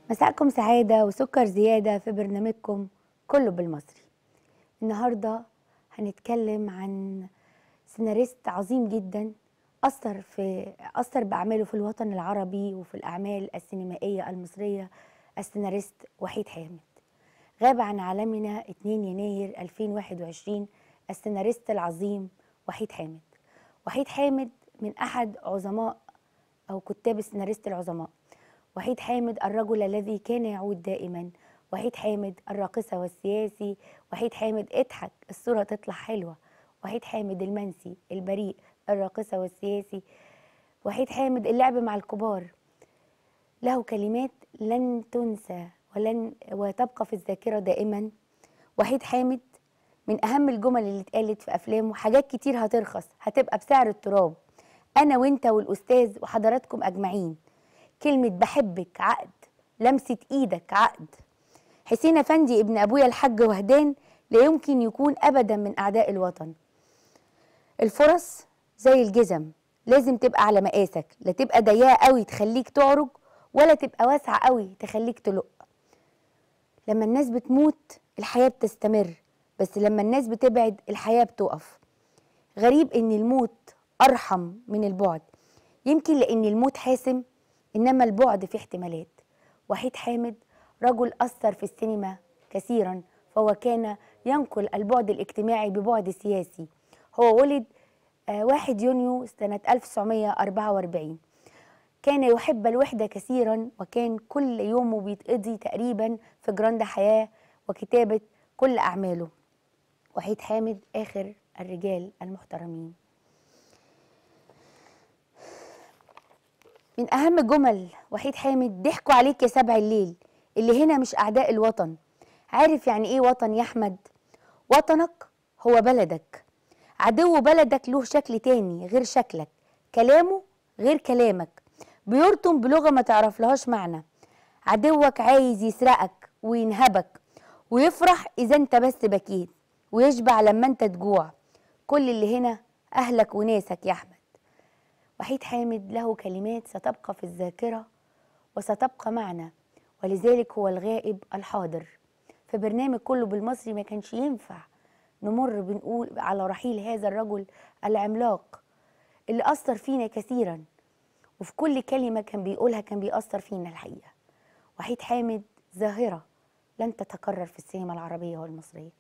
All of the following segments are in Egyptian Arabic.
مساءكم سعادة وسكر زيادة في برنامجكم كله بالمصري النهاردة هنتكلم عن سيناريست عظيم جدا أثر في أثر بأعماله في الوطن العربي وفي الأعمال السينمائية المصرية السيناريست وحيد حامد غاب عن عالمنا 2 يناير 2021 السيناريست العظيم وحيد حامد وحيد حامد من أحد عظماء أو كتاب السيناريست العظماء وحيد حامد الرجل الذي كان يعود دائما وحيد حامد الراقصة والسياسي وحيد حامد اضحك الصورة تطلع حلوة وحيد حامد المنسي البريء الراقصة والسياسي وحيد حامد اللعب مع الكبار له كلمات لن تنسى ولن وتبقى في الذاكرة دائما وحيد حامد من أهم الجمل اللي اتقالت في أفلامه حاجات كتير هترخص هتبقى بسعر التراب أنا وأنت والأستاذ وحضراتكم أجمعين كلمة بحبك عقد لمسة إيدك عقد حسين أفندي ابن أبويا الحاج وهدان لا يمكن يكون أبدا من أعداء الوطن الفرص زي الجزم لازم تبقى على مقاسك لا تبقى ضيقة قوي تخليك تعرج ولا تبقى واسعة قوي تخليك تلق لما الناس بتموت الحياة بتستمر بس لما الناس بتبعد الحياة بتقف غريب ان الموت ارحم من البعد يمكن لان الموت حاسم انما البعد فيه احتمالات وحيد حامد رجل اثر في السينما كثيرا فهو كان ينقل البعد الاجتماعي ببعد سياسي هو ولد آه، 1 يونيو سنة 1944 كان يحب الوحدة كثيرا وكان كل يومه بيتقضي تقريبا في جراند حياة وكتابة كل أعماله وحيد حامد آخر الرجال المحترمين من أهم جمل وحيد حامد ضحكوا عليك يا سبع الليل اللي هنا مش أعداء الوطن عارف يعني إيه وطن يا أحمد وطنك هو بلدك عدو بلدك له شكل تاني غير شكلك كلامه غير كلامك بيرطم بلغة ما تعرفلهاش معنى عدوك عايز يسرقك وينهبك ويفرح إذا أنت بس بكيت ويشبع لما أنت تجوع كل اللي هنا أهلك وناسك يا أحمد وحيد حامد له كلمات ستبقى في الذاكرة وستبقى معنا ولذلك هو الغائب الحاضر في برنامج كله بالمصري ما كانش ينفع نمر بنقول على رحيل هذا الرجل العملاق اللي أثر فينا كثيرا وفي كل كلمة كان بيقولها كان بيأثر فينا الحقيقة وحيد حامد ظاهرة لن تتكرر في السينما العربية والمصرية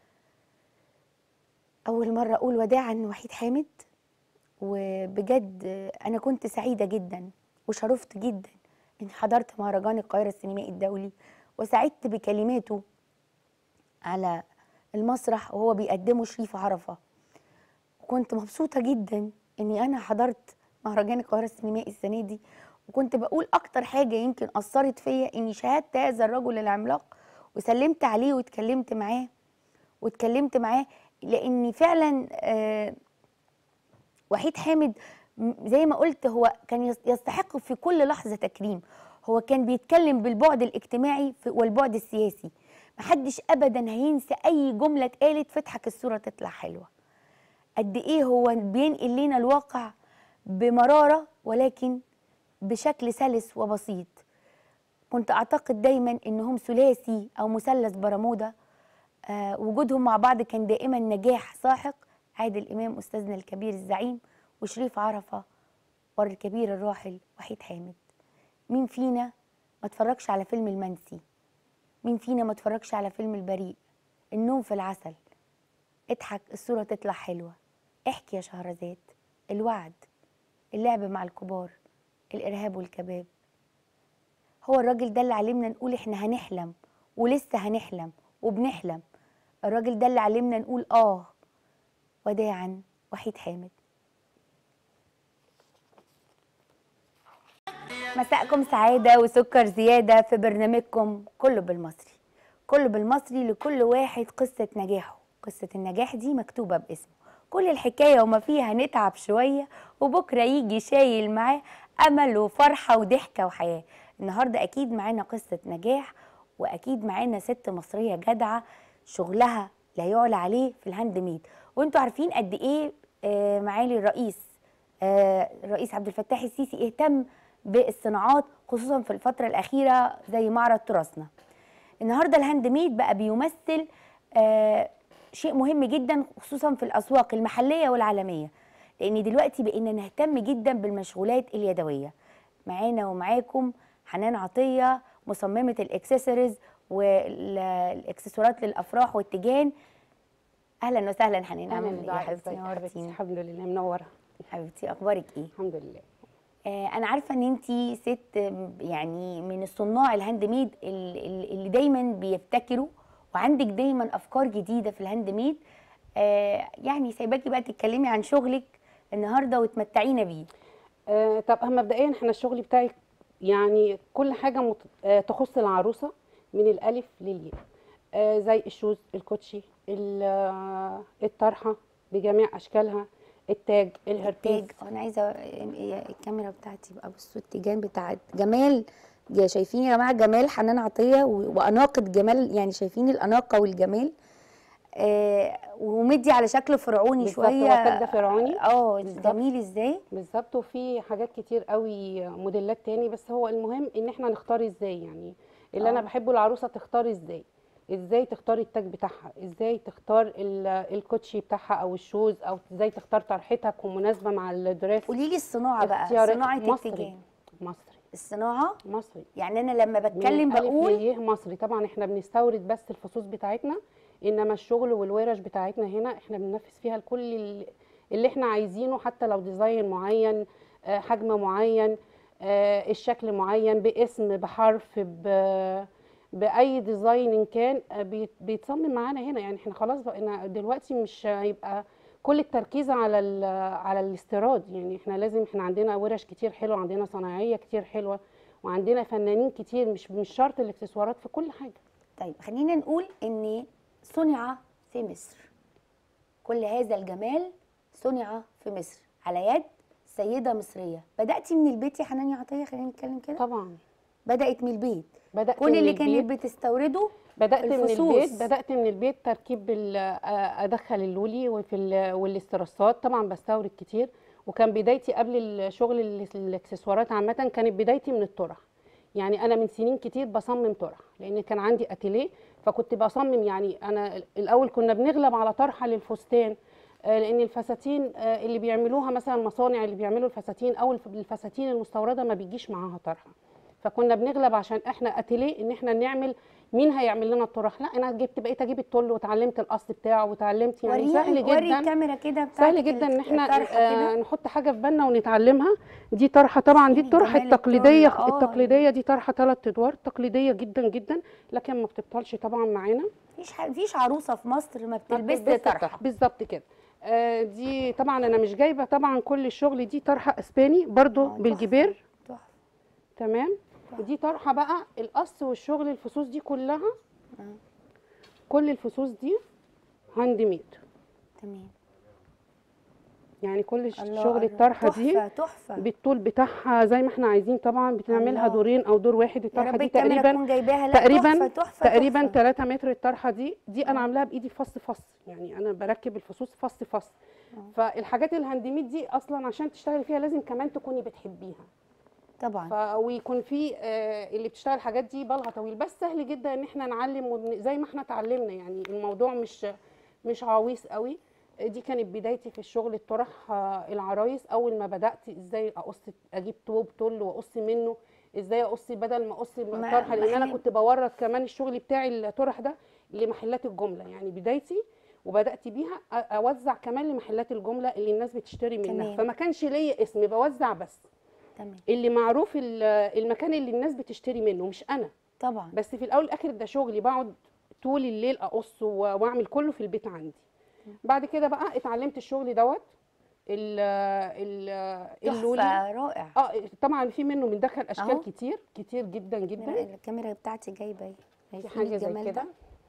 أول مرة أقول وداعا وحيد حامد وبجد أنا كنت سعيدة جدا وشرفت جدا إن حضرت مهرجان القاهرة السينمائي الدولي وسعدت بكلماته على المسرح وهو بيقدمه شريف عرفة وكنت مبسوطة جدا إني أنا حضرت مهرجان القاهرة السينمائي السنة دي وكنت بقول أكتر حاجة يمكن أثرت فيا إني شاهدت هذا الرجل العملاق وسلمت عليه واتكلمت معاه واتكلمت معاه لأني فعلا آه وحيد حامد م- زي ما قلت هو كان يس- يستحق في كل لحظة تكريم هو كان بيتكلم بالبعد الاجتماعي في- والبعد السياسي محدش أبدا هينسى أي جملة اتقالت فتحك الصورة تطلع حلوة قد إيه هو بينقل لنا الواقع بمرارة ولكن بشكل سلس وبسيط كنت أعتقد دايما إنهم ثلاثي أو مثلث برمودا آه وجودهم مع بعض كان دائما نجاح ساحق عادل إمام أستاذنا الكبير الزعيم وشريف عرفة والكبير الراحل وحيد حامد مين فينا ما اتفرجش على فيلم المنسي مين فينا ما اتفرجش على فيلم البريء النوم في العسل اضحك الصورة تطلع حلوة احكي يا شهرزاد الوعد اللعب مع الكبار الإرهاب والكباب هو الراجل ده اللي علمنا نقول احنا هنحلم ولسه هنحلم وبنحلم الراجل ده اللي علمنا نقول اه وداعا وحيد حامد مساءكم سعادة وسكر زيادة في برنامجكم كله بالمصري كله بالمصري لكل واحد قصة نجاحه قصة النجاح دي مكتوبة باسمه كل الحكاية وما فيها نتعب شوية وبكرة يجي شايل معاه أمل وفرحة وضحكة وحياة النهاردة أكيد معانا قصة نجاح وأكيد معانا ست مصرية جدعة شغلها لا يعلى عليه في الهاند ميد وانتوا عارفين قد ايه آه، معالي الرئيس آه، الرئيس عبد الفتاح السيسي اهتم بالصناعات خصوصا في الفتره الاخيره زي معرض تراثنا النهارده الهاند ميد بقى بيمثل آه شيء مهم جدا خصوصا في الاسواق المحليه والعالميه لان دلوقتي بقينا نهتم جدا بالمشغولات اليدويه معانا ومعاكم حنان عطيه مصممه الاكسسوارز والاكسسوارات للافراح والتيجان اهلا وسهلا حنان عامله ايه يا حبيبتي نورتيني الحمد لله منوره حبيبتي اخبارك ايه الحمد لله آه انا عارفه ان انت ست آم، يعني من الصناع الهاند ميد ال- ال- اللي دايما بيبتكروا وعندك دايما افكار جديده في الهاند ميد آه يعني سايباكي بقى تتكلمي عن شغلك النهارده وتمتعينا بيه آه طب أهم مبدئيا احنا الشغل بتاعي يعني كل حاجه مت... آه تخص العروسه من الالف للياء آه زي الشوز الكوتشي ال- آه، الطرحه بجميع اشكالها التاج الهربيز تاج انا عايزه آه، الكاميرا بتاعتي بقى بصوا التيجان بتاعت جمال يا شايفين يا جماعه جمال حنان عطيه و- واناقه جمال يعني شايفين الاناقه والجمال آه ومدي على شكل فرعوني بالظبط، شويه هو التاج ده فرعوني. اه بالظبط. جميل ازاي بالظبط وفي حاجات كتير قوي موديلات تاني بس هو المهم ان احنا نختار ازاي يعني اللي انا آه. بحبه العروسه تختار ازاي ازاي تختار التاج بتاعها ازاي تختار ال- الكوتشي بتاعها او الشوز او ازاي تختار طرحتها تكون مناسبه مع الدريس قولي لي الصناعه بقى اختيارات صناعه مصري. التيجان مصري الصناعه مصري يعني انا لما من بتكلم الألف بقول للياء مصري طبعا احنا بنستورد بس الفصوص بتاعتنا انما الشغل والورش بتاعتنا هنا احنا بننفذ فيها كل ال- اللي احنا عايزينه حتى لو ديزاين معين آه، حجم معين آه، الشكل معين باسم بحرف ب- باي ديزاين إن كان آه، بيت- بيتصمم معانا هنا يعني احنا خلاص بقينا دلوقتي مش هيبقى كل التركيز على ال- على الاستيراد يعني احنا لازم احنا عندنا ورش كتير حلوه عندنا صناعيه كتير حلوه وعندنا فنانين كتير مش مش شرط الاكسسوارات في كل حاجه طيب خلينا نقول ان صنع في مصر كل هذا الجمال صنع في مصر على يد سيده مصريه بداتي من البيت يا حنان يا عطيه خلينا نتكلم كده طبعا بدات من البيت بدات كل من اللي البيت كانت بتستورده بدات من الفصوص. البيت بدات من البيت تركيب ال- آه، ادخل اللولي وفي ال- والاسترسات طبعا بستورد كتير وكان بدايتي قبل الشغل ال- الاكسسوارات عامه كانت بدايتي من الطرح يعني انا من سنين كتير بصمم طرح لان كان عندي اتيليه فكنت بصمم يعني انا الاول كنا بنغلب على طرحه للفستان آه، لان الفساتين آه، اللي بيعملوها مثلا مصانع اللي بيعملوا الفساتين او الف- الفساتين المستورده ما بيجيش معاها طرحه فكنا بنغلب عشان احنا اتيليه ان احنا نعمل مين هيعمل لنا الطرح لا انا جبت بقيت اجيب التل وتعلمت القص بتاعه وتعلمت يعني وريني سهل وري جدا الكاميرا كده بتاعتك سهل جدا ان احنا الطرحة آه كده نحط حاجه في بالنا ونتعلمها دي طرحه طبعا دي شوفي الطرحه جمال التقليديه الطرح. آه. التقليديه دي طرحه ثلاث ادوار تقليديه جدا جدا لكن ما بتبطلش طبعا معانا مفيش ح- مفيش عروسه في مصر ما ما بتلبسش بتلبسش طرحه بالظبط كده آه دي طبعا انا مش جايبه طبعا كل الشغل دي طرحه اسباني برضو آه، تحفة. بالجبير تحفه تمام تحفة. دي طرحه بقى القص والشغل الفصوص دي كلها آه. كل الفصوص دي هاند ميد تمام يعني كل الله، شغل الله. الطرحه دي تحفه تحفه بالطول بتاعها زي ما احنا عايزين طبعا بنعملها الله. دورين او دور واحد يا الطرحه رب دي الكاميرا تقريبا تكون جايباها لا تقريبا تحفه تحفه تقريبا تحفة. 3 متر الطرحه دي دي انا عاملاها بايدي فص فص يعني انا بركب الفصوص فص فص فالحاجات الهاند ميد دي اصلا عشان تشتغلي فيها لازم كمان تكوني بتحبيها طبعا ف... ويكون في آه، اللي بتشتغل الحاجات دي بالها طويل بس سهل جدا ان احنا نعلم ون... زي ما احنا اتعلمنا يعني الموضوع مش مش عويص قوي دي كانت بدايتي في الشغل الطرح آه، العرايس اول ما بدات ازاي اقص اجيب توب تل واقص منه ازاي اقص بدل ما اقص ما- الطرحه لان انا ما كنت بورد كمان الشغل بتاعي الطرح ده لمحلات الجمله يعني بدايتي وبدات بيها أ- اوزع كمان لمحلات الجمله اللي الناس بتشتري منها تمام. فما كانش ليا اسم بوزع بس تمام اللي معروف ال- المكان اللي الناس بتشتري منه مش انا طبعا بس في الاول والاخر ده شغلي بقعد طول الليل اقص و- واعمل كله في البيت عندي بعد كده بقى اتعلمت الشغل دوت ال ال اللولي تحفه رائع اه طبعا في منه بندخل اشكال أهو. كتير كتير جدا جدا الكاميرا- الكاميرا بتاعتي جايبه اهي في شايفين حاجه زي الجمال كده ده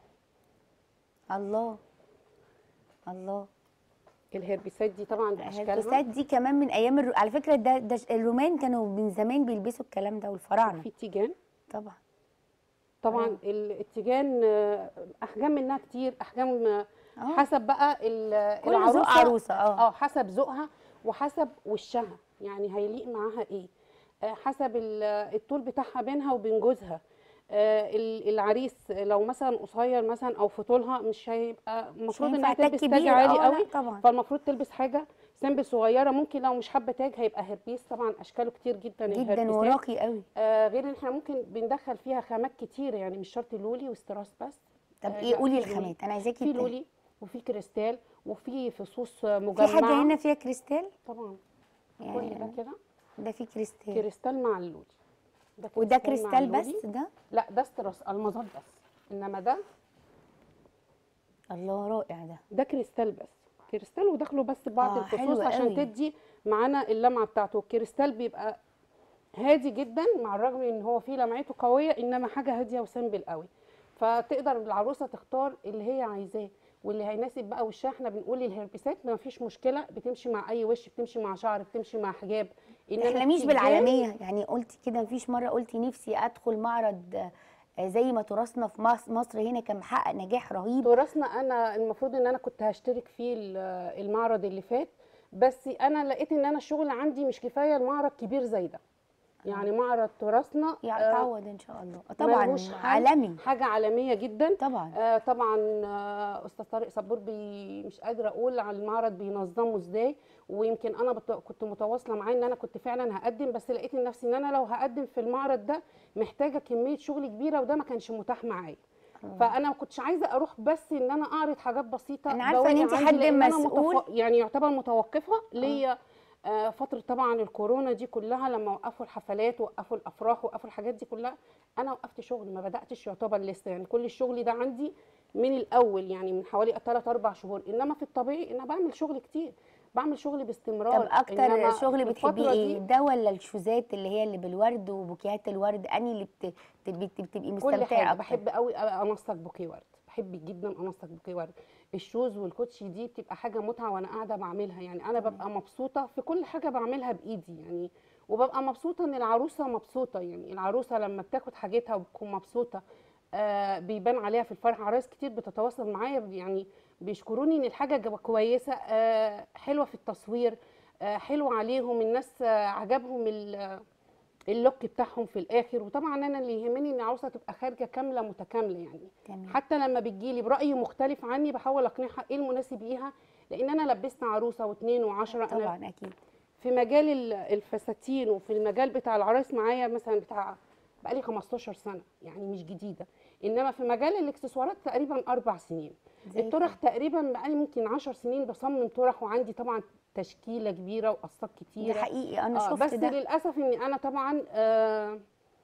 الله الله الهربيسات دي طبعا باشكالها الهربسات دي كمان من ايام الرو... على فكره ده, ده ش- الرومان كانوا من زمان بيلبسوا الكلام ده والفراعنه في تيجان طبعا طبعا آه. ال- التيجان آه، احجام منها كتير احجام آه، اه حسب بقى ال- كل ذوق العروسه عروسه اه اه حسب ذوقها وحسب وشها يعني هيليق معاها ايه آه، حسب ال- الطول بتاعها بينها وبين جوزها آه، ال- العريس لو مثلا قصير مثلا او في طولها مش هيبقى مش المفروض هينفع انها تاج تلبس تاج كبير عالي اه لا قوي طبعا فالمفروض تلبس حاجه سمبل صغيره ممكن لو مش حابه تاج هيبقى هربيس طبعا اشكاله كتير جدا جدا الهربيسات. وراقي قوي آه غير ان احنا ممكن بندخل فيها خامات كتير يعني مش شرط لولي واستراس بس طب آه، ايه لا، قولي في لولي. الخامات انا عايزاكي في ت- لولي وفي كريستال وفي فصوص في مجمعه حاجه هنا فيها كريستال طبعا كل ده يعني كده ده في كريستال كريستال مع اللولي ده وده مع كريستال اللولي. بس ده لا ده استراس المظات بس انما ده الله رائع ده ده كريستال بس كريستال وداخله بس بعض آه، الفصوص حلو عشان قوي. تدي معانا اللمعه بتاعته الكريستال بيبقى هادي جدا مع الرغم ان هو فيه لمعته قويه انما حاجه هاديه وسمبل قوي فتقدر العروسه تختار اللي هي عايزاه واللي هيناسب بقى وشها احنا بنقول الهربسات ما فيش مشكله بتمشي مع اي وش بتمشي مع شعر بتمشي مع حجاب انما تحلميش التيجان- بالعالميه يعني قلتي كده مفيش مره قلتي نفسي ادخل معرض آه، زي ما تراثنا في مص- مصر هنا كان محقق نجاح رهيب تراثنا انا المفروض ان انا كنت هشترك فيه ال- المعرض اللي فات بس انا لقيت ان انا الشغل عندي مش كفايه المعرض كبير زي ده يعني معرض تراثنا يعني آه، تعود ان شاء الله آه، طبعا ملهوش حل. عالمي حاجه عالميه جدا طبعا آه طبعا آه استاذ طارق صبور بي مش قادره اقول على المعرض بينظمه ازاي ويمكن انا بت... كنت متواصله معاه ان انا كنت فعلا هقدم بس لقيت نفسي ان انا لو هقدم في المعرض ده محتاجه كميه شغل كبيره وده ما كانش متاح معايا فانا ما كنتش عايزه اروح بس ان انا اعرض حاجات بسيطه أنا عارفة إن بواقي أنت عندي حد لأن أنا مسؤول. متف... يعني يعتبر متوقفه ليا آه فتره طبعا الكورونا دي كلها لما وقفوا الحفلات وقفوا الافراح وقفوا الحاجات دي كلها انا وقفت شغل ما بداتش يعتبر لسه يعني كل الشغل ده عندي من الاول يعني من حوالي 3 4 شهور انما في الطبيعي انا بعمل شغل كتير بعمل شغل باستمرار طب اكتر إنما شغل بتحبيه الفترة ايه دي ده ولا الشوزات اللي هي اللي بالورد وبوكيهات الورد اني اللي بت... بت... بتبقي كل مستمتعه حاجه اكتر بحب قوي انسق بوكيه ورد بحب جدا انسق بوكيه ورد الشوز والكوتشي دي بتبقى حاجه متعه وانا قاعده بعملها يعني انا ببقى مبسوطه في كل حاجه بعملها بايدي يعني وببقى مبسوطه ان العروسه مبسوطه يعني العروسه لما بتاخد حاجتها وبتكون مبسوطه آه بيبان عليها في الفرح عرايس كتير بتتواصل معايا يعني بيشكروني ان الحاجه جا- كويسه آه حلوه في التصوير آه حلوه عليهم الناس آه عجبهم ال- اللوك بتاعهم في الاخر وطبعا انا اللي يهمني ان العروسه تبقى خارجه كامله متكامله يعني تمام حتى لما بتجيلي براي مختلف عني بحاول اقنعها ايه المناسب ليها لان انا لبست عروسه واثنين وعشرة انا طبعا اكيد في مجال ال- الفساتين وفي المجال بتاع العرايس معايا مثلا بتاع بقالي 15 سنه يعني مش جديده انما في مجال الاكسسوارات تقريبا اربع سنين زي الطرح تقريبا بقالي ممكن 10 سنين بصمم طرح وعندي طبعا تشكيله كبيره وقصات ده كتيره حقيقي انا آه شفت بس ده للاسف اني انا طبعا آه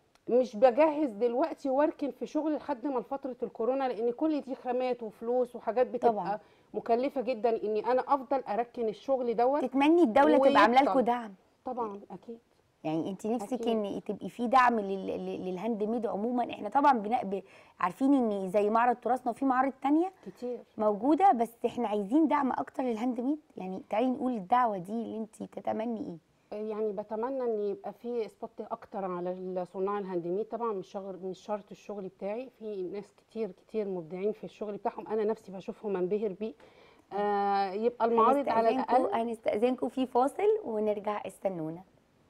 مش بجهز دلوقتي واركن في شغل لحد ما فتره الكورونا لان كل دي خامات وفلوس وحاجات بتبقى طبعاً. مكلفه جدا اني انا افضل اركن الشغل دوت تتمني الدوله تبقى عامله لكم ويفضل. دعم طبعا اكيد يعني انت نفسك أكيد. ان تبقي في دعم لل- لل- للهاند ميد عموما احنا طبعا بنا- ب- عارفين ان زي معرض تراثنا وفي معارض تانية كتير موجوده بس احنا عايزين دعم اكتر للهاند ميد يعني تعالي نقول الدعوه دي اللي انت تتمني ايه يعني بتمنى ان يبقى في سبوت اكتر على صناع الهاند ميد طبعا مش شغل مش شرط الشغل بتاعي في ناس كتير كتير مبدعين في الشغل بتاعهم انا نفسي بشوفهم انبهر بيه آه يبقى المعارض على هنستأذنكوا- الاقل هنستأذنكم في فاصل ونرجع استنونا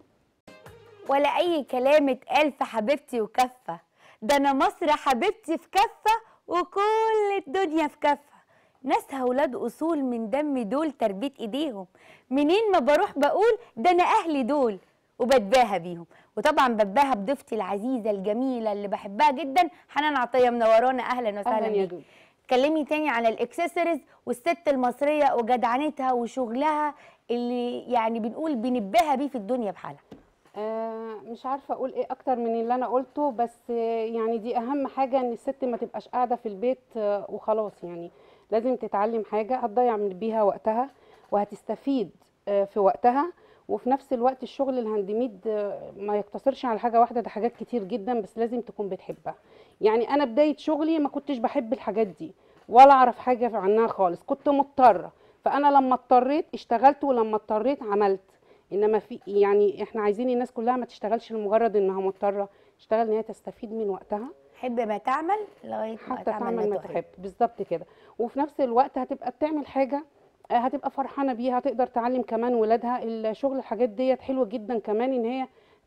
ولا أي كلام اتقال في حبيبتي وكفة ده أنا مصر حبيبتي في كفة وكل الدنيا في كفة ناسها ولاد أصول من دم دول تربية إيديهم منين ما بروح بقول ده أنا أهلي دول وبتباهى بيهم وطبعا بتباهى بضيفتي العزيزة الجميلة اللي بحبها جدا حنان عطية منورانا أهلا وسهلا اهلا يا بيكي دود اتكلمي تاني عن الاكسسوارز والست المصريه وجدعنتها وشغلها اللي يعني بنقول بنبهى بيه في الدنيا بحالها آه مش عارفه اقول ايه اكتر من اللي انا قلته بس آه يعني دي اهم حاجه ان الست ما تبقاش قاعده في البيت آه وخلاص يعني لازم تتعلم حاجه هتضيع من بيها وقتها وهتستفيد آه في وقتها وفي نفس الوقت الشغل الهاندميد آه ما يقتصرش على حاجه واحده ده حاجات كتير جدا بس لازم تكون بتحبها يعني انا بدايه شغلي ما كنتش بحب الحاجات دي ولا اعرف حاجه عنها خالص كنت مضطره فانا لما اضطريت اشتغلت ولما اضطريت عملت انما في يعني احنا عايزين الناس كلها ما تشتغلش لمجرد انها مضطره تشتغل ان هي تستفيد من وقتها حب ما تعمل لغايه ما حتى تعمل تعمل ما تحب بالظبط كده وفي نفس الوقت هتبقى بتعمل حاجه آه، هتبقى فرحانه بيها هتقدر تعلم كمان ولادها الشغل الحاجات ديت حلوه جدا كمان ان هي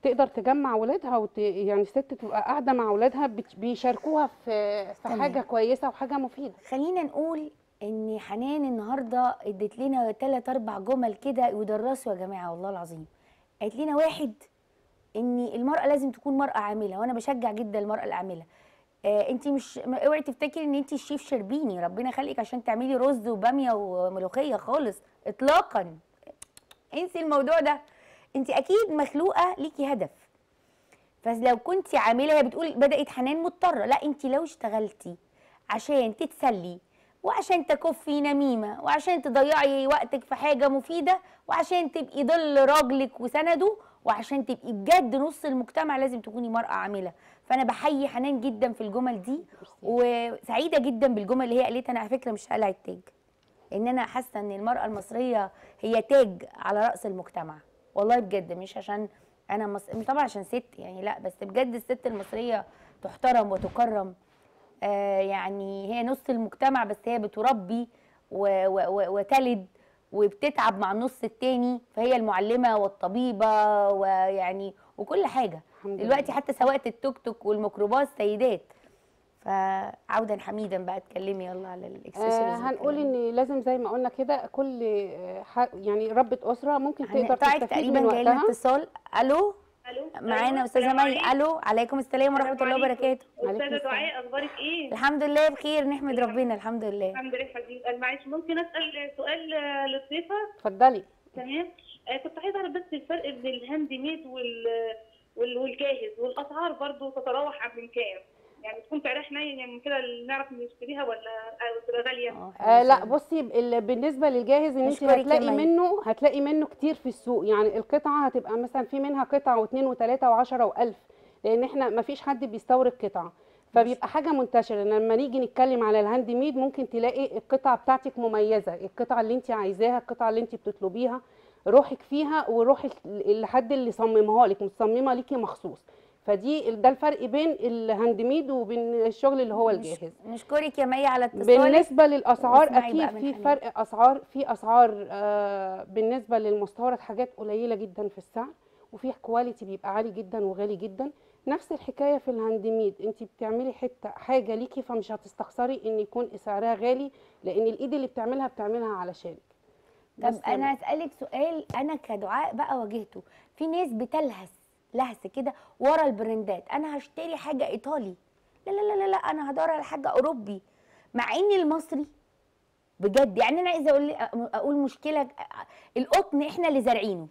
تقدر تجمع ولادها وت... يعني الست تبقى قاعده مع ولادها بت... بيشاركوها في في تمام. حاجه كويسه وحاجه مفيده خلينا نقول ان حنان النهارده ادت لنا ثلاث اربع جمل كده يدرسوا يا جماعه والله العظيم قالت لنا واحد ان المراه لازم تكون مراه عامله وانا بشجع جدا المراه العامله آه انت مش ما- اوعي تفتكري ان انت الشيف شربيني ربنا خلقك عشان تعملي رز وباميه وملوخيه خالص اطلاقا انسي الموضوع ده انت اكيد مخلوقه ليكي هدف فلو كنت عامله هي بتقول بدات حنان مضطره لا انت لو اشتغلتي عشان تتسلي وعشان تكفي نميمه وعشان تضيعي وقتك في حاجه مفيده وعشان تبقي ظل راجلك وسنده وعشان تبقي بجد نص المجتمع لازم تكوني مرأة عاملة فأنا بحيي حنان جدا في الجمل دي وسعيدة جدا بالجمل اللي هي قالتها أنا على فكرة مش هقلع التاج ان انا حاسه ان المراه المصريه هي تاج على راس المجتمع والله بجد مش عشان انا مص... طبعا عشان ست يعني لا بس بجد الست المصريه تحترم وتكرم آه يعني هي نص المجتمع بس هي بتربي و... و... و... وتلد وبتتعب مع النص التاني فهي المعلمه والطبيبه ويعني وكل حاجه الحمد لله. دلوقتي حتى سواقه التوك توك والميكروباص سيدات فعودا حميدا بقى اتكلمي يلا على آه الاكسسوارز هنقول ان لازم زي ما قلنا كده كل آه، ح- يعني ربة اسره ممكن تقدر هنقطعك تستفيد من تقريبا جاي لنا وقتها اتصال الو الو معانا أيوة، استاذه السلام مي عليكم. الو عليكم السلام ورحمه السلام الله عليكم. وبركاته عليكم استاذه السلام. دعاء اخبارك ايه الحمد لله بخير نحمد ربنا الحمد لله الحمد لله حبيبي أنا معلش ممكن اسال سؤال آه، للضيفه اتفضلي تمام آه، كنت عايزه اعرف بس الفرق بين الهاند ميد وال وال- والجاهز والاسعار برضو تتراوح عن من كام يعني تكون سعرها حنين يعني كده نعرف نشتريها ولا آه، تبقى غاليه اه آه لا بصي ال- بالنسبه للجاهز ان انت أشكرك يا هتلاقي مي. منه هتلاقي منه كتير في السوق يعني القطعه هتبقى مثلا في منها قطعه واثنين وثلاثه وعشرة والف لان احنا ما فيش حد بيستورد قطعه فبيبقى حاجه منتشره لما نيجي نتكلم على الهاند ميد ممكن تلاقي القطعه بتاعتك مميزه القطعه اللي انت عايزاها القطعه اللي انت بتطلبيها روحك فيها وروح ال- الحد اللي صممها لك متصممه ليكي مخصوص فدي ده الفرق بين الهاند ميد وبين الشغل اللي هو الجاهز نشكرك يا مي على اتصالك بالنسبه للاسعار واسمعي اكيد بقى من في حنان. فرق اسعار في اسعار آه بالنسبه للمستورد حاجات قليله جدا في السعر وفي كواليتي بيبقى عالي جدا وغالي جدا نفس الحكايه في الهاند ميد انت بتعملي حته حاجه ليكي فمش هتستخسري ان يكون سعرها غالي لان الايد اللي بتعملها بتعملها علشانك طب بس انا اسالك سؤال انا كدعاء بقى واجهته في ناس بتلهس لهس كده ورا البراندات انا هشتري حاجه ايطالي لا لا لا لا, لا انا هدور على حاجه اوروبي مع ان المصري بجد يعني انا عايزه اقول اقول مشكله القطن احنا اللي زارعينه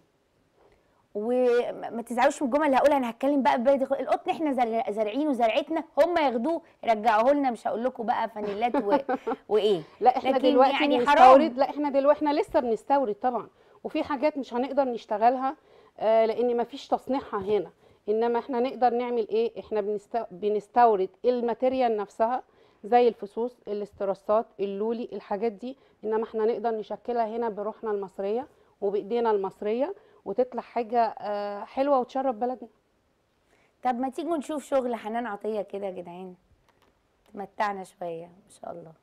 وما تزعلوش من الجمل اللي هقولها انا هتكلم بقى ببلدي خالص. القطن احنا زر- زارعينه زرعتنا هم ياخدوه يرجعوه لنا مش هقول لكم بقى فانيلات و... وايه لا احنا لكن دلوقتي يعني بنستورد حرام. لا احنا دلوقتي احنا لسه بنستورد طبعا وفي حاجات مش هنقدر نشتغلها آه لان ما فيش تصنيعها هنا انما احنا نقدر نعمل ايه احنا بنست... بنستورد الماتيريال نفسها زي الفصوص الاسترسات اللولي الحاجات دي انما احنا نقدر نشكلها هنا بروحنا المصريه وبايدينا المصريه وتطلع حاجه آه حلوه وتشرف بلدنا طب ما تيجوا نشوف شغل حنان عطيه كده يا جدعان تمتعنا شويه ما شاء الله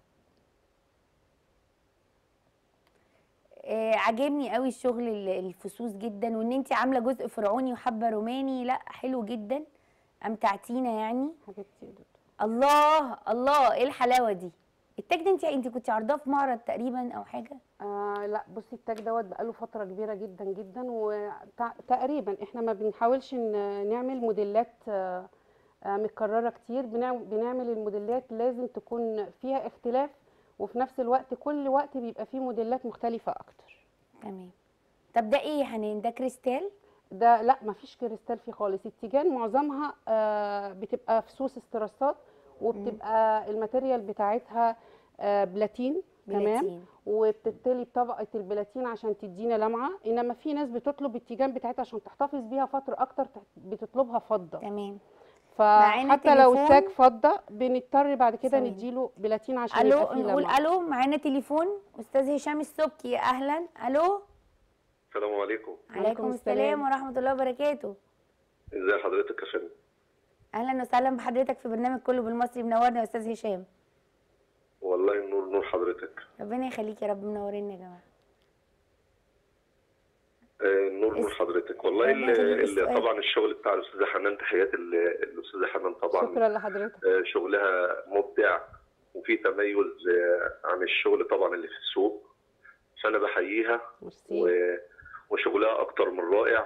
آه عاجبني قوي الشغل ال- الفصوص جدا وان انت عامله جزء فرعوني وحبه روماني لا حلو جدا امتعتينا يعني حبيبتي يا دودو. الله الله ايه الحلاوه دي التاج ده انت انت كنت عارضاه في معرض تقريبا او حاجه آه لا بصي التاج دوت بقاله فتره كبيره جدا جدا وتقريبا احنا ما بنحاولش ن- نعمل موديلات آه آه متكرره كتير بنعم- بنعمل الموديلات لازم تكون فيها اختلاف وفي نفس الوقت كل وقت بيبقى فيه موديلات مختلفه اكتر تمام طب ده ايه يا حنان ده كريستال ده لا ما فيش كريستال فيه خالص التيجان معظمها آه بتبقى فصوص استرسات وبتبقى الماتيريال بتاعتها آه بلاتين تمام بلاتين. وبتتلي بطبقه البلاتين عشان تدينا لمعه انما في ناس بتطلب التيجان بتاعتها عشان تحتفظ بيها فتره اكتر تح- بتطلبها فضه تمام معانا فحتى لو تليفون. التاج فضه بنضطر بعد كده ثواني. نديله بلاتين عشان الو يبقى فيه نقول لمعه الو معانا تليفون استاذ هشام السبكي اهلا الو السلام عليكم عليكم السلام السلام. ورحمه الله وبركاته ازي حضرتك يا فندم اهلا وسهلا بحضرتك في برنامج كله بالمصري منورنا يا استاذ هشام والله النور نور حضرتك ربنا يخليك يا رب منورين يا جماعه آه، النور نور حضرتك والله ربنا يخليك ال- ال- السؤال. طبعا الشغل بتاع الاستاذه حنان تحياتي ل- للاستاذه حنان طبعا شكرا لحضرتك آه، شغلها مبدع وفي تميز آه، عن الشغل طبعا اللي في السوق فانا بحييها ميرسي و- وشغلها اكتر من رائع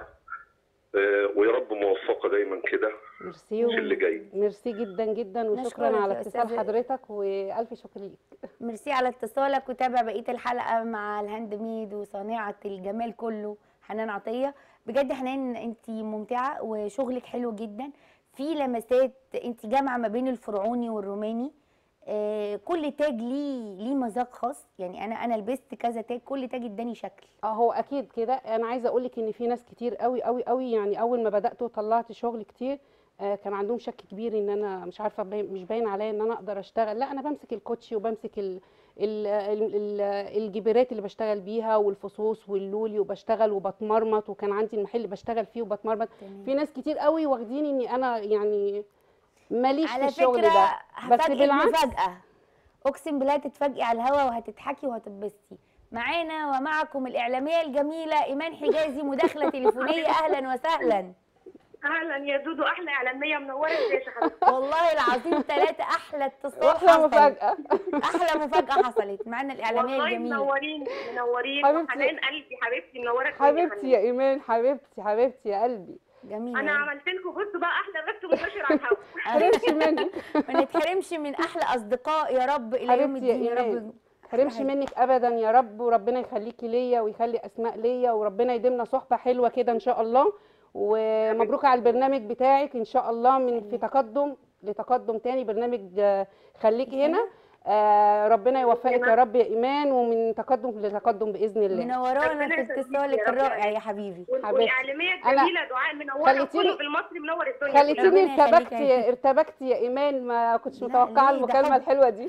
آه، ويا رب موفقه دايما كده ميرسي في اللي جاي ميرسي جدا جدا نشكرك وشكرا على يا اتصال أستاذة. حضرتك والف شكر ليك ميرسي على اتصالك وتابع بقيه الحلقه مع الهاند ميد وصانعه الجمال كله حنان عطيه بجد حنان انت ممتعه وشغلك حلو جدا في لمسات انت جامعه ما بين الفرعوني والروماني آه كل تاج ليه ليه مذاق خاص يعني انا انا لبست كذا تاج كل تاج اداني شكل اه هو اكيد كده انا عايزه اقول لك ان في ناس كتير قوي قوي قوي يعني اول ما بدات وطلعت شغل كتير آه، كان عندهم شك كبير ان انا مش عارفه باين مش باين عليا ان انا اقدر اشتغل لا انا بمسك الكوتشي وبمسك ال ال ال ال الجبيرات اللي بشتغل بيها والفصوص واللولي وبشتغل وبتمرمط وكان عندي المحل اللي بشتغل فيه وبتمرمط تمام. في ناس كتير قوي واخدين اني انا يعني ماليش في على الشغل فكره ده بس هفاجئك بالعكس مفاجاه اقسم بالله تتفاجئي على الهوا وهتضحكي وهتتبسطي معانا ومعكم الاعلاميه الجميله ايمان حجازي مداخله تليفونيه اهلا وسهلا اهلا يا دودو احلى اعلاميه منوره الشاشه حضرتك والله العظيم ثلاثه احلى اتصال واحلى حصل. مفاجاه احلى مفاجاه حصلت معانا الاعلاميه والله الجميله منورين منورين حبيبتي. وحنان قلبي حبيبتي منوره الدنيا حبيبتي يا ايمان حبيبتي حبيبتي يا قلبي جميله انا عملت لكم بصوا بقى احلى بث منتشر على الهواء حرمش منك ما نتحرمش من احلى اصدقاء يا رب الى يوم حبيبتي يا الدين يا إيمان. رب حرمش حاجة. منك ابدا يا رب وربنا يخليكي ليا ويخلي اسماء ليا وربنا يديمنا صحبه حلوه كده ان شاء الله ومبروك على البرنامج بتاعك ان شاء الله من في تقدم لتقدم تاني برنامج آه، خليكي هنا آه، ربنا يوفقك يا رب يا ايمان ومن تقدم لتقدم باذن الله منورانا ربنا في يخليكي اتصالك يا رب الرائع يا يا حبيبي وال- حبيبتي. والاعلاميه أنا- الجميله دعاء منوره خليتيني- كله بالمصري منور الدنيا خليتيني ربنا يخليك ارتبكت يا يا ارتبكت يا ايمان ما كنتش لا، متوقعه ليه؟ ده المكالمه حب. الحلوه دي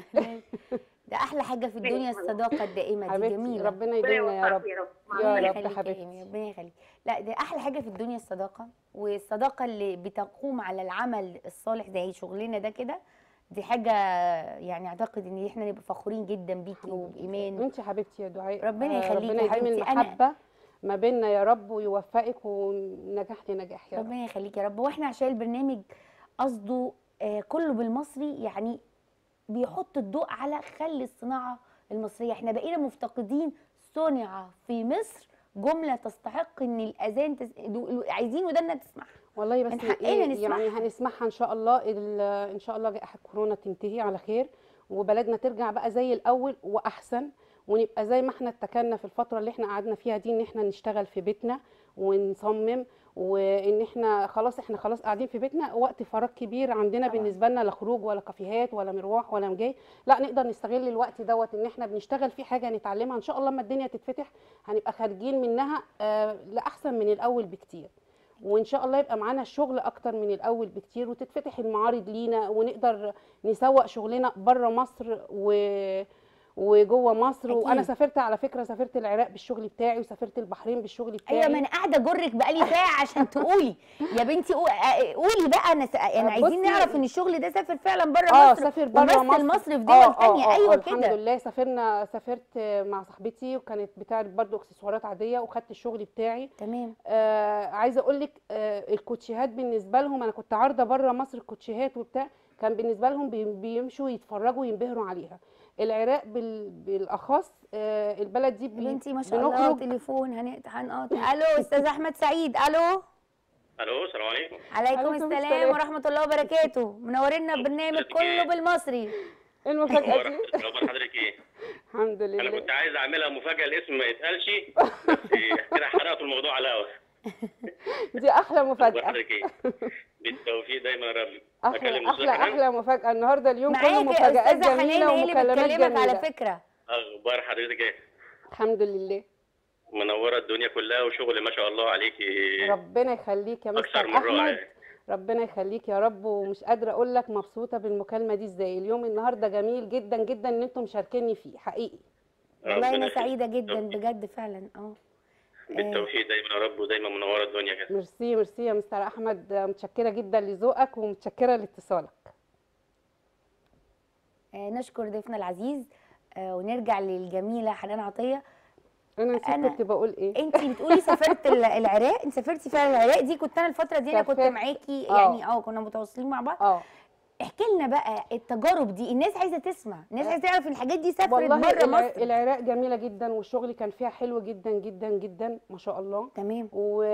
ده احلى حاجه في الدنيا الصداقه الدائمه دي حبيبتي جميله ربنا ربنا يديمنا يا رب يوفقك يا رب يا ربنا رب يخليك يا حبيبتي. إيمي، ربنا يخليك لا ده احلى حاجه في الدنيا الصداقه والصداقه اللي بتقوم على العمل الصالح زي شغلنا ده كده دي حاجه يعني اعتقد ان احنا نبقى فخورين جدا بيكي وبايمان انت حبيبتي يا دعاء ربنا آه، يخليكي ربنا يا يديم حبيبتي. أنا- المحبه ما بيننا يا رب ويوفقك ونجاح لنجاح يا رب ربنا يخليك يا رب واحنا عشان البرنامج قصده آه، كله بالمصري يعني بيحط الضوء على خلي الصناعه المصريه احنا بقينا مفتقدين صنع في مصر جمله تستحق ان الاذان تس... دو- عايزين ودنا تسمعها والله من بس حقنا إيه نسمعها. يعني هنسمعها ان شاء الله ال- ان شاء الله جائحه كورونا تنتهي على خير وبلدنا ترجع بقى زي الاول واحسن ونبقى زي ما احنا اتكلنا في الفتره اللي احنا قعدنا فيها دي ان احنا نشتغل في بيتنا ونصمم وان احنا خلاص احنا خلاص قاعدين في بيتنا وقت فراغ كبير عندنا طبعاً. بالنسبه لنا لا خروج ولا كافيهات ولا مروح ولا مجاي لا نقدر نستغل الوقت دوت ان احنا بنشتغل فيه حاجه نتعلمها ان شاء الله لما الدنيا تتفتح هنبقى خارجين منها آه لاحسن من الاول بكتير وان شاء الله يبقى معانا الشغل اكتر من الاول بكتير وتتفتح المعارض لينا ونقدر نسوق شغلنا بره مصر و وجوه مصر أكيد. وانا سافرت على فكره سافرت العراق بالشغل بتاعي وسافرت البحرين بالشغل بتاعي ايوه ما انا قاعده اجرك بقالي ساعه عشان تقولي يا بنتي قو- آه، قولي بقى انا س... يعني عايزين بصي- نعرف ان الشغل ده سافر فعلا بره اه مصر سافر بره ومثل مصر مصر في دول آه، آه، تانية آه، ايوه الحمد كده لله سافرنا سافرت مع صاحبتي وكانت بتاعت برضو اكسسوارات عاديه وخدت الشغل بتاعي تمام آه عايزه اقول لك آه الكوتشيهات بالنسبه لهم انا كنت عارضه بره مصر الكوتشيهات وبتاع كان بالنسبه لهم بي- بيمشوا يتفرجوا وينبهروا عليها العراق بال بالاخص آه البلد دي يا بي- بنتي ما شاء الله بنخرج تليفون هنقطع هنقطع الو استاذ احمد سعيد الو الو السلام عليكم عليكم عليكم السلام السلام. ورحمه الله وبركاته منورنا البرنامج كله بالمصري إيه المفاجاه اخبار دي أخبار حضرتك ايه الحمد انا لله كنت عايز اعملها مفاجاه الاسم ما يتقالش بس كده حرقت الموضوع على الهوا دي احلى اخبار مفاجاه حضرتك ايه بالتوفيق دايما يا رب احلى أكلم احلى أستاذة حنان؟ احلى مفاجاه النهارده اليوم كله معاك يا مفاجآت استاذه حنان جميله هي اللي ومكالمات بتكلمك على جميله فكره اخبار حضرتك ايه الحمد لله منوره الدنيا كلها وشغل ما شاء الله عليكي ربنا يخليك يا مستر اكثر من احمد رائع ربنا يخليك يا رب ومش قادره اقول لك مبسوطه بالمكالمه دي ازاي اليوم النهارده جميل جدا جدا ان انتم مشاركيني فيه حقيقي والله ربنا انا يخليك. سعيده جدا بجد فعلا اه بالتوفيق دايما يا رب ودايما منوره الدنيا كده ميرسي ميرسي يا مستر احمد متشكره جدا لذوقك ومتشكره لاتصالك آه، نشكر ضيفنا العزيز آه، ونرجع للجميله حنان عطيه انا نسيت أنا- كنت بقول ايه انت بتقولي سافرت ال- العراق انت سافرتي فعلا العراق دي كنت انا الفتره دي انا كنت سافرت. معاكي آه. يعني اه كنا متواصلين مع بعض اه احكي لنا بقى التجارب دي الناس عايزه تسمع الناس عايزه تعرف الحاجات دي سافرت والله بره الع- مصر العراق جميله جدا والشغل كان فيها حلو جدا جدا جدا ما شاء الله تمام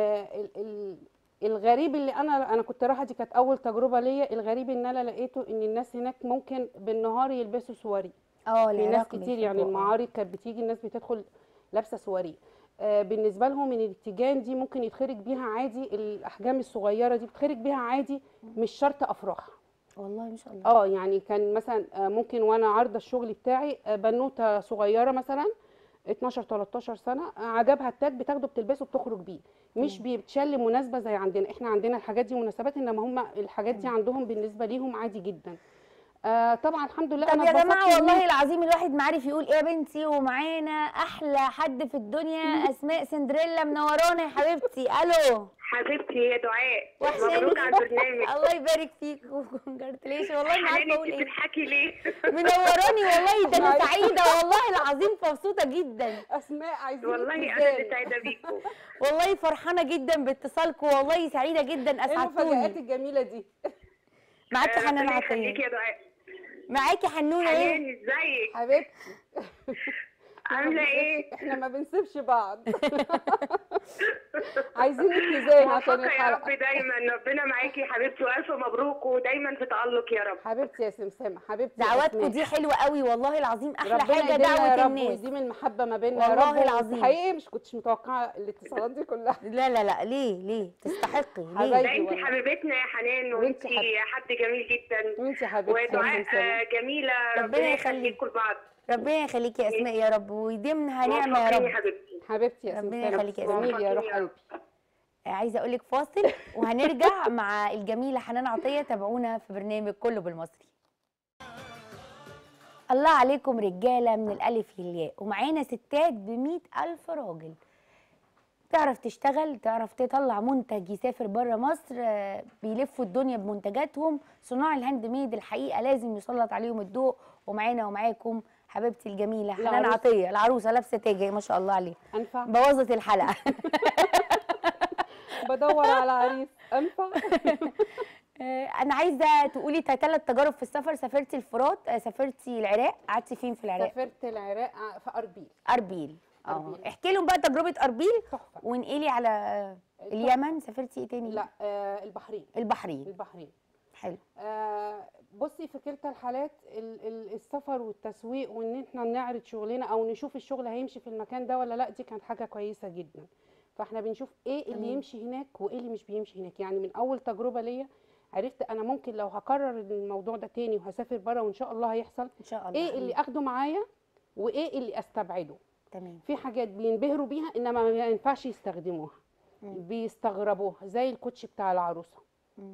والغريب اللي انا انا كنت رايحه دي كانت اول تجربه ليا الغريب ان انا لقيته ان الناس هناك ممكن بالنهار يلبسوا سواري اه في ناس العراق كتير يعني بيحبوا، آه. المعارض كانت بتيجي الناس بتدخل لابسه سواري آه، بالنسبه لهم من الاتجان دي ممكن يتخرج بيها عادي الاحجام الصغيره دي بتخرج بيها عادي مش شرط افراح والله ما شاء الله اه يعني كان مثلا آه، ممكن وانا عارضه الشغل بتاعي آه، بنوته صغيره مثلا 12 13 سنه آه، عجبها التاج بتاخده بتلبسه بتخرج بيه مش بيتشال مناسبه زي عندنا احنا عندنا الحاجات دي مناسبات انما هم الحاجات دي عندهم بالنسبه ليهم عادي جدا آه طبعا الحمد لله طب انا يا اتبسطت جماعه إن- والله العظيم الواحد ما عارف يقول ايه يا بنتي ومعانا احلى حد في الدنيا اسماء سندريلا منورانا يا حبيبتي الو حبيبتي يا دعاء وحشاني. مبروك على البرنامج الله يبارك فيك وكونجراتيليشن والله ما عارفه حنان اقول انت ايه بتضحكي ليه؟ منوراني والله ده انا معلش. سعيده والله العظيم مبسوطه جدا اسماء عايزين والله انا ابتسام. اللي سعيده بيكم والله فرحانه جدا باتصالكم والله سعيده جدا ايه المفاجآت اسعدتوني الجميله دي معاكي آه، حنان ربنا عطيه يخليكي يا دعاء معاكي حنونه ايه حنان ازيك؟ حبيبتي إحنا ما عامله بنسيبش- ايه؟ احنا ما بنسيبش بعض عايزين اتزان عشان موفقه يا رب الحلقه دايما ربنا معاكي يا حبيبتي والف مبروك ودايما في تالق يا رب حبيبتي يا سمسمه حبيبتي يا دعواتكم أسماء. دي حلوه قوي والله العظيم احلى ربنا حاجه يديمنا دعوه يا رب الناس ويديم المحبه ما بيننا يا والله رب العظيم. حقيقي مش كنتش متوقعه الاتصالات دي كلها لا لا لا ليه ليه تستحقي ليه حبايبي. ده انت والله. حبيبتنا يا حنان وانت وانت حبيبتي. حد جميل جدا وانت يا حبيبتي يا ودعاء سمسمه آه، جميله ربنا ربنا يخليك. يخليكم لبعض ربنا يخليكي يا اسماء يا رب ويديمها نعمه يا موفقين رب يا حبيبتي حبيبتي يا ربنا سمسمه يخليكي يا جميل يا روح موفقين يا رب. قلبي عايزه اقول لك فاصل وهنرجع مع الجميله حنان عطيه تابعونا في برنامج كله بالمصري الله عليكم رجاله من الالف للياء ومعانا ستات ب ألف راجل تعرف تشتغل تعرف تطلع منتج يسافر بره مصر آه، بيلفوا الدنيا بمنتجاتهم صناع الهاند ميد الحقيقه لازم يسلط عليهم الضوء ومعانا ومعاكم حبيبتي الجميله حنان العروسة. عطيه العروسه لابسه تاج ما شاء الله عليها انفع بوظت الحلقه بدور على عريس انفع آه، انا عايزه تقولي ثلاث تجارب في السفر سافرتي الفرات آه، سافرتي العراق قعدتي فين في العراق سافرت العراق ع- في اربيل اربيل اه أربيل. احكي لهم بقى تجربه اربيل تحفه وانقلي على آه، اليمن سافرتي ايه تاني لا آه البحرين البحرين البحرين حلو آه بصي في كلتا الحالات ال- ال- السفر والتسويق وان احنا نعرض شغلنا او نشوف الشغل هيمشي في المكان ده ولا لا دي كانت حاجه كويسه جدا فاحنا بنشوف ايه اللي تمام. يمشي هناك وايه اللي مش بيمشي هناك يعني من اول تجربه ليا عرفت انا ممكن لو هكرر الموضوع ده تاني وهسافر بره وان شاء الله هيحصل ان شاء الله ايه اللي اخده معايا وايه اللي استبعده تمام في حاجات بينبهروا بيها انما ما ينفعش يستخدموها مم. بيستغربوها زي الكوتشي بتاع العروسه مم.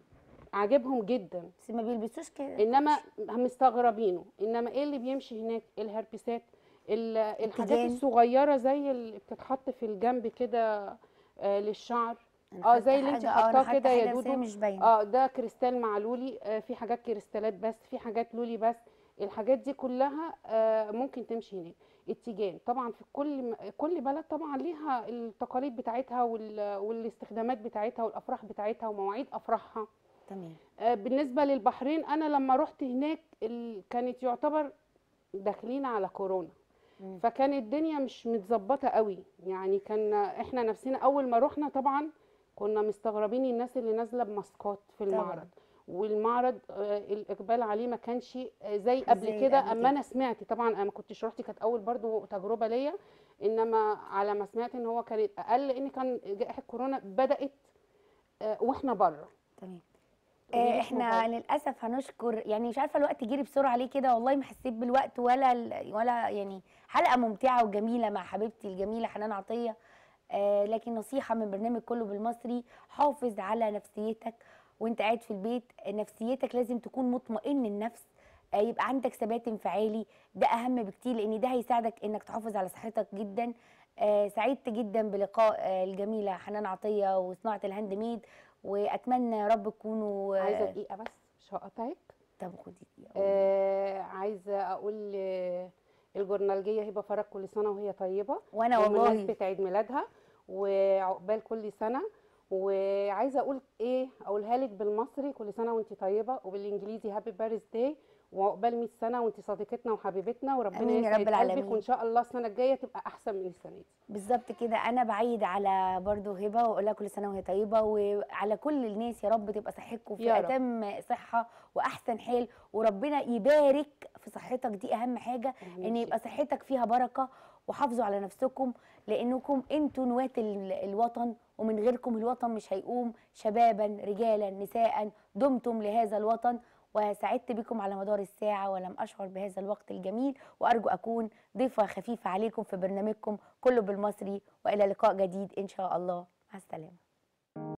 عاجبهم جدا بس ما بيلبسوش كده انما مستغربينه انما ايه اللي بيمشي هناك الهربسات ال- الحاجات التيجان. الصغيره زي اللي بتتحط في الجنب كده آه، للشعر أنا اه خدت زي اللي انت حاجة- آه، أنا حاطاه خدت كده يا حاجة بس هي دودو مش باينه اه ده كريستال مع لولي آه في حاجات كريستالات بس في حاجات لولي بس الحاجات دي كلها آه ممكن تمشي هناك التيجان طبعا في كل م- كل بلد طبعا ليها التقاليد بتاعتها وال- والاستخدامات بتاعتها والافراح بتاعتها ومواعيد افراحها تمام آه، بالنسبه للبحرين انا لما رحت هناك ال... كانت يعتبر داخلين على كورونا مم. فكان الدنيا مش متظبطه قوي يعني كان احنا نفسنا اول ما رحنا طبعا كنا مستغربين الناس اللي نازله بماسكات في طبعاً. المعرض والمعرض آه، الاقبال عليه ما كانش آه، زي قبل زي كده قبل اما كده. انا سمعت طبعا انا ما كنتش رحت كانت اول برضو تجربه ليا انما على ما سمعت ان هو كانت اقل لان كان جائحه كورونا بدات آه، واحنا بره تمام ودي آه، مش احنا موبايل. للاسف هنشكر يعني مش عارفه الوقت جري بسرعه ليه كده والله ما حسيت بالوقت ولا ال- ولا يعني حلقه ممتعه وجميله مع حبيبتي الجميله حنان عطيه آه لكن نصيحه من برنامج كله بالمصري حافظ على نفسيتك وانت قاعد في البيت نفسيتك لازم تكون مطمئن النفس آه يبقى عندك ثبات انفعالي ده اهم بكتير لان ده هيساعدك انك تحافظ على صحتك جدا آه سعدت جدا بلقاء آه الجميله حنان عطيه وصناعه الهاند ميد واتمنى يا رب تكونوا آه، عايزه دقيقه بس مش هقطعك طب خدي دي آه عايزه اقول آه الجورنالجيه هبه فرج كل سنه وهي طيبه وانا والله بمناسبه عيد ميلادها وعقبال كل سنه وعايزه اقول ايه اقولها لك بالمصري كل سنه وانت طيبه وبالانجليزي هابي بيرث داي وعقبال 100 سنه وانت صديقتنا وحبيبتنا وربنا آمين يا يسعد رب العالمين. قلبك وان شاء الله السنه الجايه تبقى احسن من السنه دي بالظبط كده انا بعيد على برضو هبه واقول لها كل سنه وهي طيبه وعلى كل الناس يا رب تبقى صحتكم في يا رب. اتم صحه واحسن حال وربنا يبارك في صحتك دي اهم حاجه آمين ان يا يبقى صحتك فيها بركه وحافظوا على نفسكم لانكم انتوا نواه ال- الوطن ومن غيركم الوطن مش هيقوم شبابا رجالا نساء دمتم لهذا الوطن وسعدت بكم على مدار الساعة ولم أشعر بهذا الوقت الجميل وأرجو أكون ضيفة خفيفة عليكم في برنامجكم كله بالمصري وإلى لقاء جديد إن شاء الله مع السلامة